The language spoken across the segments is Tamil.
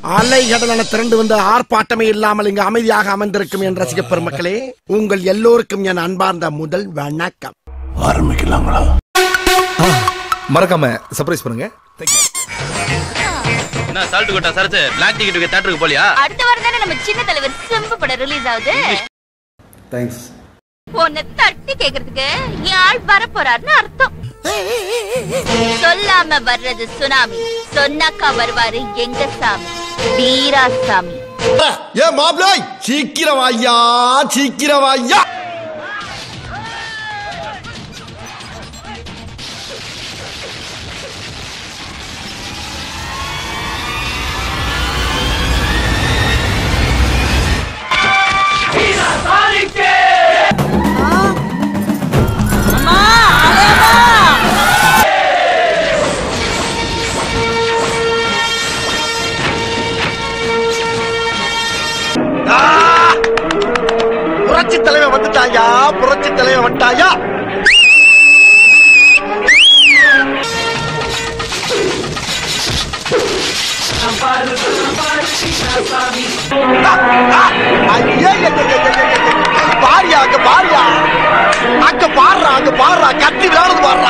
அலைகடலான திரண்டு வந்த ஆர்ப்பாட்டமே இல்லாமல் இங்கு அமைதியாக அமர்ந்திருக்கும் என் ரசிக பெருமக்களே உங்கள் எல்லோருக்கும் என் அன்பார்ந்த முதல் வணக்கம் ஆரம்பிக்கலாங்களா மறக்காம சர்ப்ரைஸ் பண்ணுங்க என்ன சால்ட் கொட்டா சரத்து பிளாக் டிக்கெட் தேட்டருக்கு போலியா அடுத்த வாரம் தானே நம்ம சின்ன தலைவர் செம்பு படம் ரிலீஸ் ஆகுது தேங்க்ஸ் உன்னை தட்டி கேக்குறதுக்கு என் ஆள் வர போறாருன்னு அர்த்தம் சொல்லாம வர்றது சுனாமி சொன்னாக்கா வருவாரு எங்க சாமி வீராசாமி ஏ மாப்ளோய் சீக்கிரம் ஐயா சீக்கிரம் ஐயா புரட்சி தலைவன் வந்துட்டாயா புரட்சி தலைவன் வந்துட்டாயா பாரியா அங்க பாரியா அங்க பாடுறா அங்க பாடுறா கத்தி விளையாடுறது பாடுறா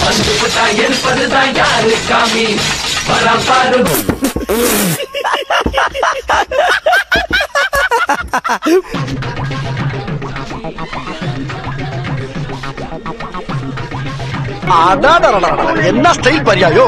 அடாடா என்ன ஸ்டைல் பாரியாயோ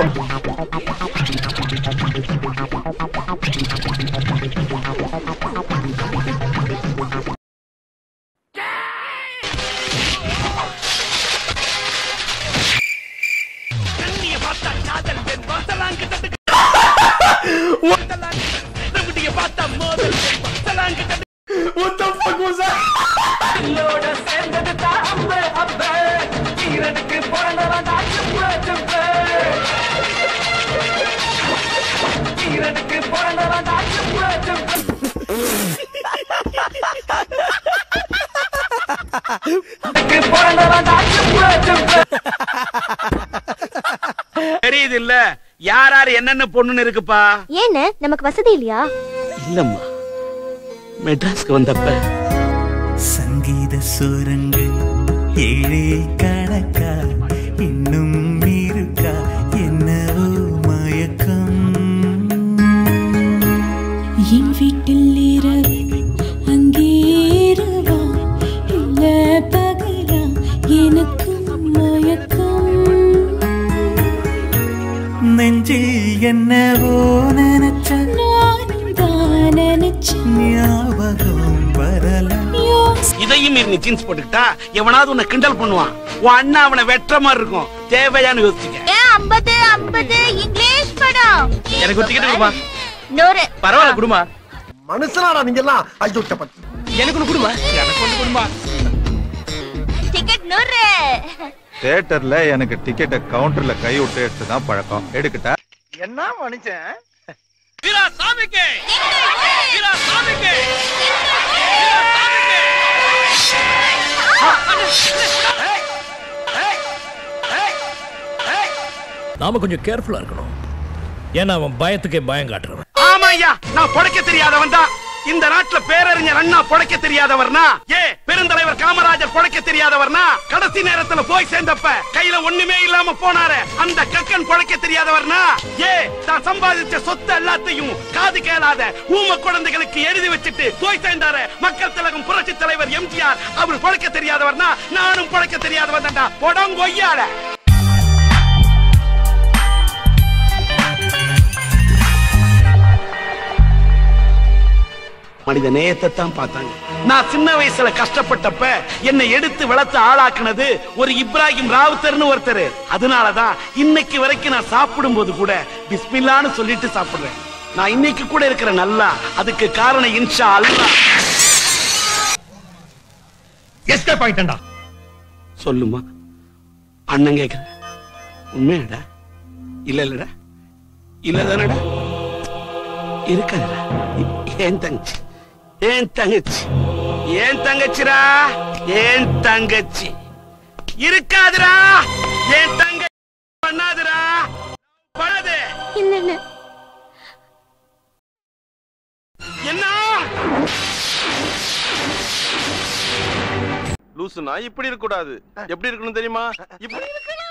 தெரியுது இல்ல யார் யார் என்னென்ன பொண்ணுன்னு இருக்குப்பா ஏன்னு நமக்கு வசதி இல்லையா இல்லம்மா மெட்ராஸ்க்கு வந்தப்ப சங்கீத சுரங்கள் ஏழே கணக்கா இன்னும் இருக்கா என்னவோ மயக்கம் என் வீட்டில் இரவு அங்கே இரவா இல்ல பகலா எனக்கும் மயக்கம் நெஞ்சில் என்னவோ நினைச்ச நானும் தான் நினைச்சேன் ஞாபகம் வரலாம் யோசி இதையும் மீறி நீ ஜீன்ஸ் போட்டுக்கிட்டா எவனாவது உன்னை கிண்டல் பண்ணுவான் உன் அண்ணா அவனை வெட்டுற மாதிரி இருக்கும் தேவையான்னு யோசிச்சுக்க ஏன் ஐம்பது ஐம்பது இங்கிலீஷ் படம் எனக்கு ஒரு டிக்கெட் கொடுமா நூறு பரவாயில்ல குடுமா மனுஷனாடா நீங்க எல்லாம் ஐயோ சப்பத் எனக்கு ஒன்று குடுமா எனக்கு ஒன்று குடுமா டிக்கெட் நூறு தியேட்டர்ல எனக்கு டிக்கெட்டை கவுண்டர்ல கை விட்டு எடுத்து தான் பழக்கம் எடுக்கட்டா என்ன மனுஷன் வீரா சாமிக்கு வீரா சாமிக்கு நாம கொஞ்சம் கேர்ஃபுல்லா இருக்கணும் ஏன்னா அவன் பயத்துக்கே பயம் காட்டுறவன் ஆமா ஐயா நான் பொழைக்க தெரியாதவன் தான் இந்த நாட்டுல பேரறிஞர் அண்ணா பொழைக்க தெரியாதவர்னா ஏ பெருந்தலைவர் காமராஜர் பொழைக்க தெரியாதவர்னா கடைசி நேரத்துல போய் சேர்ந்தப்ப கையில ஒண்ணுமே இல்லாம போனாரு அந்த கக்கன் பொழைக்க தெரியாதவர்னா ஏ தான் சம்பாதிச்ச சொத்து எல்லாத்தையும் காது கேளாத ஊம குழந்தைகளுக்கு எழுதி வச்சுட்டு போய் சேர்ந்தாரு மக்கள் திலகம் புரட்சி தலைவர் எம்ஜிஆர் அவர் பொழைக்க தெரியாதவர்னா நானும் பொழைக்க தெரியாதவன் தான்டா பொடங்கொய்யால மனித நேயத்தை தான் பார்த்தாங்க நான் சின்ன வயசுல கஷ்டப்பட்டப்ப என்னை எடுத்து வளர்த்து ஆளாக்குனது ஒரு இப்ராஹிம் ராவுத்தர்னு ஒருத்தர் அதனாலதான் இன்னைக்கு வரைக்கும் நான் சாப்பிடும் போது கூட பிஸ்மில்லான்னு சொல்லிட்டு சாப்பிடுறேன் நான் இன்னைக்கு கூட இருக்கிற நல்லா அதுக்கு காரணம் இன்ஷா அல்லாஹ் எஸ்கேப் ஆயிட்டா சொல்லுமா அண்ணன் கேக்குற உண்மையாடா இல்ல இல்லடா இல்லதானடா இருக்காதுடா ஏன் தங்கச்சி ஏன் தங்கச்சி ஏன் தங்கச்சிரா ஏன் தங்கச்சி இருக்காதுடா ஏன் தங்க பண்ணாதுடா பண்ணாது இல்ல இல்ல லூசுனா இப்படி இருக்க கூடாது எப்படி இருக்கணும் தெரியுமா இப்படி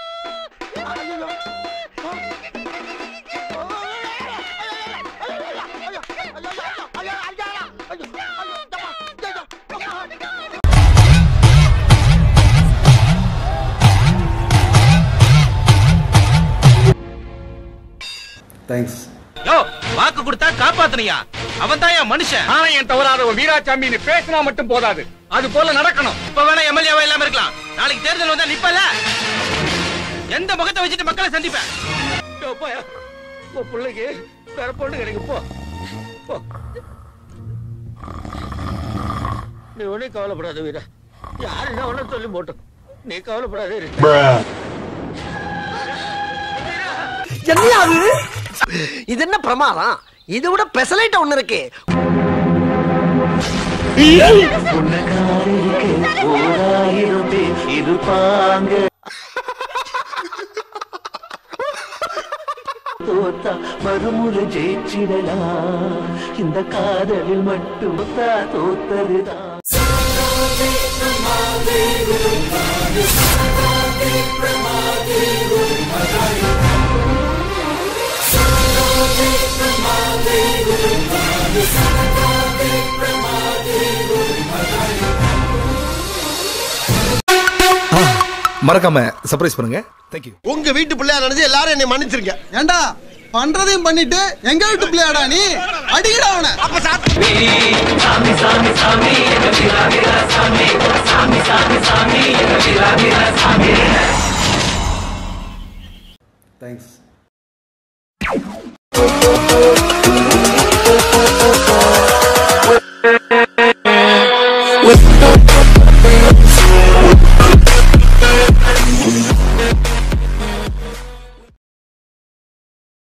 தேங்க்ஸ் யோ வாக்கு கொடுத்தா காப்பாத்தனையா அவன் தான் என் மனுஷன் ஆணையம் தவறாத ஒரு வீராசாமி பேசினா மட்டும் போதாது அது போல நடக்கணும் இப்ப வேணா எம்எல்ஏவா இல்லாம இருக்கலாம் நாளைக்கு தேர்தல் வந்தா நிப்பல எந்த முகத்தை வச்சுட்டு மக்களை சந்திப்பேன் யோ, போயா. உன் பிள்ளைக்கு வேற பொண்ணு கிடைக்கும் போ போ நீ ஒன்னும் கவலைப்படாத வீரா யாரு என்ன ஒன்னும் சொல்லி போட்டோம் நீ கவலைப்படாத இரு. என்னையா அது இது என்ன பிரமாதம் இதை விட பெசலைட்ட ஒண்ணு இருக்கு தோத்தா மறுமுறை ஜெயிச்சிடலாம் இந்த காதலில் மட்டும் தோத்ததுதான் மறக்காம சர்ப்ரைஸ் பண்ணுங்க தேங்க்யூ உங்க வீட்டு பிள்ளையா நினைச்சு எல்லாரும் என்னை மன்னிச்சிருங்க ஏண்டா பண்றதையும் பண்ணிட்டு எங்க வீட்டு பிள்ளையாடா நீ அடிக்கடா அவனை அப்ப சாப்பிட்டு தேங்க்ஸ்